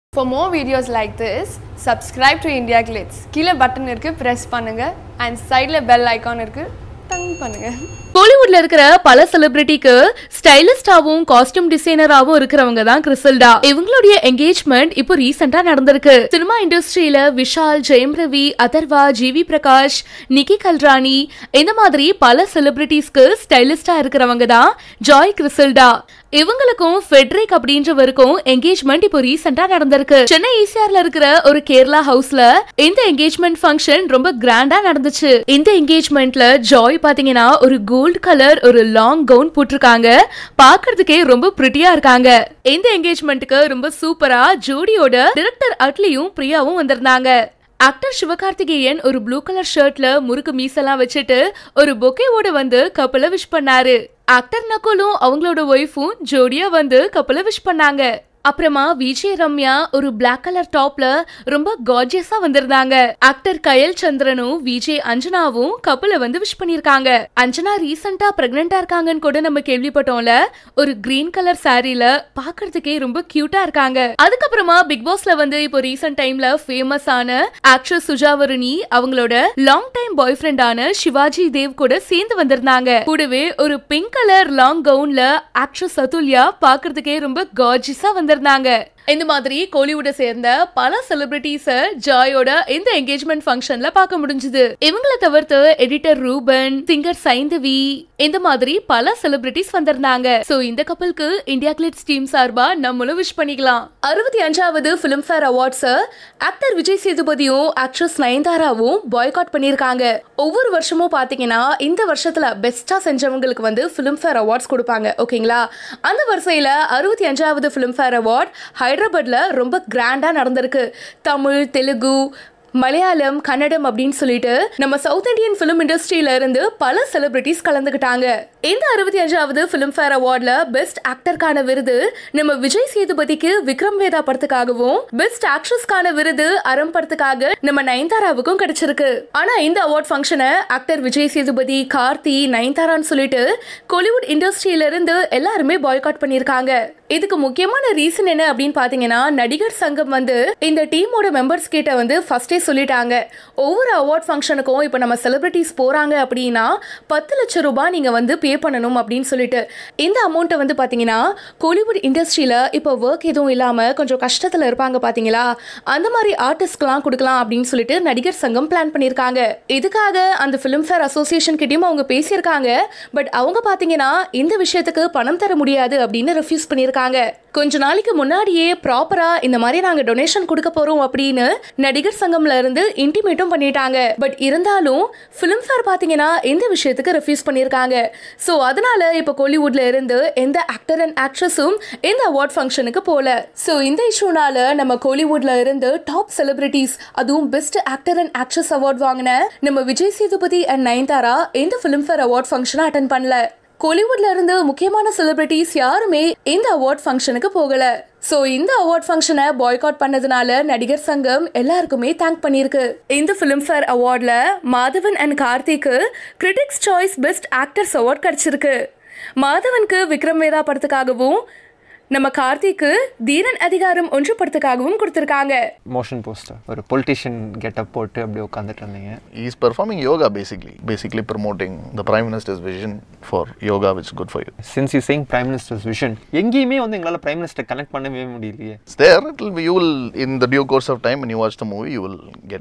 For more videos like this, subscribe to India Glitz. கீழே button இருக்கு press பண்ணுங்க and சைடில் பெல் ஐகான் இருக்கு டங் பண்ணுங்க கோலிவுட்ல இருக்கிற பல செலிபிரிட்டிக்கு ஸ்டைலிஸ்டாவும் காஸ்டியூம் டிசைனராவும் இருக்கிறவங்க தான் கிறிசல்டா இவங்களுடைய என்கேஜ்மெண்ட் இப்போ ரீசெண்டா நடந்திருக்கு சினிமா இண்டஸ்ட்ரியில விஷால் ஜெயம் ரவி அதர்வா ஜிவி பிரகாஷ் நிக்கி கல்ராணி இந்த மாதிரி பல செலிபிரிட்டிஸ்க்கு ஸ்டைலிஸ்டா இருக்கிறவங்க தான் ஜாய் கிறிசல்டா இவங்களுக்கும் ஃபெட்ரிக் அப்படின்றவருக்கும் என்கேஜ்மெண்ட் இப்போ ரீசெண்டா நடந்திருக்கு சென்னை ஈசிஆர்ல இருக்கிற ஒரு கேரளா ஹவுஸ்ல இந்த என்கேஜ்மெண்ட் ஃபங்க்ஷன் ரொம்ப கிராண்டா நடந்துச்சு இந்த என்கேஜ்மெண்ட்ல ஜாய் பாத்தீங்கன்னா ஒரு கோல்ட் கலர் ஒரு லாங் கவுன் போட்டிருக்காங்க பார்க்கிறதுக்கே ரொம்ப பிரிட்டியா இருக்காங்க இந்த என்கேஜ்மெண்ட்டுக்கு ரொம்ப சூப்பரா ஜோடியோட டிரெக்டர் அட்லியும் பிரியாவும் வந்திருந்தாங்க ஆக்டர் சிவகார்த்திகேயன் ஒரு ப்ளூ கலர் ஷர்ட்ல முறுக்கு மீசெல்லாம் வச்சுட்டு ஒரு பொக்கேவோட வந்து கப்பல விஷ் பண்ணாரு ஆக்டர் நகுலும் அவங்களோட ஒய்ஃபும் ஜோடியா வந்து கப்பல விஷ் பண்ணாங்க அப்புறமா விஜய் ரம்யா ஒரு பிளாக் கலர் டாப்ல ரொம்ப கார்ஜியஸா வந்திருந்தாங்க ஆக்டர் கயல் சந்திரனும் விஜய் அஞ்சனாவும் கப்பல வந்து விஷ் பண்ணிருக்காங்க அஞ்சனா ரீசெண்டா பிரெக்னெண்டா இருக்காங்கன்னு கூட நம்ம கேள்விப்பட்டோம்ல ஒரு கிரீன் கலர் சாரீல பாக்குறதுக்கே ரொம்ப கியூட்டா இருக்காங்க அதுக்கப்புறமா பிக் பாஸ்ல வந்து இப்போ ரீசெண்ட் டைம்ல ஃபேமஸ் ஆன ஆக்ட்ரஸ் சுஜாவருணி அவங்களோட லாங் டைம் பாய் ஃப்ரெண்டான சிவாஜி தேவ் கூட சேர்ந்து வந்திருந்தாங்க கூடவே ஒரு பிங்க் கலர் லாங் கவுன்ல ஆக்ட்ரஸ் அதுல்யா பாக்குறதுக்கே ரொம்ப கார்ஜிஸா வந்திருந்தாங்க இந்த மாதிரி கோலிவுட்டை சேர்ந்த பல செலிபிரிட்டிஸ ஜாயோட இந்த என்கேஜ்மெண்ட் ஃபங்க்ஷன்ல பார்க்க முடிஞ்சது இவங்கள தவிர்த்து எடிட்டர் ரூபன் சிங்கர் சைந்தவி இந்த மாதிரி பல செலிபிரிட்டிஸ் வந்திருந்தாங்க சோ இந்த கப்பலுக்கு இந்தியா கிளிட்ஸ் டீம் சார்பா நம்மளும் விஷ் பண்ணிக்கலாம் அறுபத்தி அஞ்சாவது Filmfare awards actor Vijay சேதுபதியும் ஆக்ட்ரஸ் நயன்தாராவும் பாய்காட் பண்ணிருக்காங்க ஒவ்வொரு வருஷமும் பாத்தீங்கன்னா இந்த வருஷத்துல பெஸ்டா செஞ்சவங்களுக்கு வந்து பிலிம் ஃபேர் அவார்ட்ஸ் கொடுப்பாங்க ஓகேங்களா அந்த வரிசையில அறுபத்தி அஞ்சாவது பிலிம் ஃபேர் அவார்ட் ஹைதராபாத்ல ரொம்ப கிராண்டா நடந்திருக்கு தமிழ் தெலுங்கு மலையாளம் கன்னடம் அப்படின்னு சொல்லிட்டு நம்ம சவுத் இந்தியன் பிலிம் இண்டஸ்ட்ரியில இருந்து பல செலிபிரிட்டிஸ் கலந்துக்கிட்டாங்க இந்த அறுபத்தி அஞ்சாவது பிலிம் ஃபேர் அவார்ட்ல பெஸ்ட் ஆக்டருக்கான விருது நம்ம விஜய் சேதுபதிக்கு விக்ரம் வேதா படத்துக்காகவும் பெஸ்ட் ஆக்ட்ரஸ்க்கான விருது அறம் படத்துக்காக நம்ம நயன்தாராவுக்கும் கிடைச்சிருக்கு ஆனா இந்த அவார்ட் ஃபங்க்ஷனை ஆக்டர் விஜய் சேதுபதி கார்த்தி நயன்தாரான்னு சொல்லிட்டு கோலிவுட் இண்டஸ்ட்ரியில இருந்து எல்லாருமே பாய்காட் பண்ணிருக்காங்க இதுக்கு முக்கியமான ரீசன் என்ன அப்படின்னு பாத்தீங்கன்னா நடிகர் சங்கம் வந்து இந்த டீமோட மெம்பர்ஸ் கிட்ட வந்து ஃபர்ஸ்டே சொல்லிட்டாங்க ஒவ்வொரு அவார்ட் ஃபங்க்ஷனுக்கும் இப்போ நம்ம செலிபிரிட்டிஸ் போறாங்க அப்படின்னா பத்து லட்சம் ரூபாய் நீங்க வந்து பே பண்ணணும் அப்படின்னு சொல்லிட்டு இந்த அமௌண்ட்டை வந்து பாத்தீங்கன்னா கோலிவுட் இண்டஸ்ட்ரியில இப்போ ஒர்க் எதுவும் இல்லாம கொஞ்சம் கஷ்டத்துல இருப்பாங்க பாத்தீங்களா அந்த மாதிரி ஆர்டிஸ்ட்லாம் கொடுக்கலாம் அப்படின்னு சொல்லிட்டு நடிகர் சங்கம் பிளான் பண்ணியிருக்காங்க இதுக்காக அந்த ஃபிலிம் ஃபேர் அசோசியேஷன் கிட்டயும் அவங்க பேசியிருக்காங்க பட் அவங்க பாத்தீங்கன்னா இந்த விஷயத்துக்கு பணம் தர முடியாது அப்படின்னு ரெஃப்யூஸ் பண்ணியிருக்காங்க கொஞ்ச நாளைக்கு முன்னாடியே ப்ராப்பரா இந்த மாதிரி நாங்க டொனேஷன் கொடுக்க போறோம் அப்படின்னு நடிகர் சங்கம்ல இருந்து இன்டிமேட்டும் பண்ணிட்டாங்க பட் இருந்தாலும் ஃபிலிம் ஃபேர் பாத்தீங்கன்னா இந்த விஷயத்துக்கு ரெஃப்யூஸ் பண்ணியிருக்காங்க ஸோ அதனால இப்போ கோலிவுட்ல இருந்து எந்த ஆக்டர் அண்ட் ஆக்ட்ரஸும் இந்த அவார்ட் ஃபங்க்ஷனுக்கு போல ஸோ இந்த இஷ்யூனால நம்ம கோலிவுட்ல இருந்து டாப் செலிபிரிட்டிஸ் அதுவும் best actor and actress award வாங்கின நம்ம விஜய் சேதுபதி அண்ட் நயன்தாரா இந்த ஃபிலிம் ஃபேர் அவார்ட் ஃபங்க்ஷனை அட்டன் பண்ணல கோலிவுட்ல இருந்து முக்கியமான செலிபிரிட்டிஸ் யாருமே இந்த அவார்ட் ஃபங்க்ஷனுக்கு போகல சோ இந்த அவார்ட் ஃபங்க்ஷனை பாய்காட் பண்ணதுனால நடிகர் சங்கம் எல்லாருக்குமே தேங்க் பண்ணிருக்கு இந்த ஃபிலிம் ஃபேர் அவார்ட்ல மாதவன் அண்ட் கார்த்திக்கு critics choice best actors award கிடைச்சிருக்கு மாதவனுக்கு விக்ரம் வேதா படத்துக்காகவும் நம்ம கார்த்திக்கு தீரன் அதிகாரம் ஒன்று படத்துக்காகவும் கொடுத்திருக்காங்க மோஷன் போஸ்டர் ஒரு பொலிட்டிஷியன் கெட்டப் போட்டு அப்படி உட்காந்துட்டு இருந்தீங்க He is performing yoga basically, basically promoting the Prime Minister's vision for yoga, which is good for you. Since you saying prime minister's vision எங்கேயுமே வந்து எங்களால் பிரைம் மினிஸ்டர் கனெக்ட் பண்ணவே முடியலையே It's there, it will be, you will, in the due course of time, when you watch the movie, you will get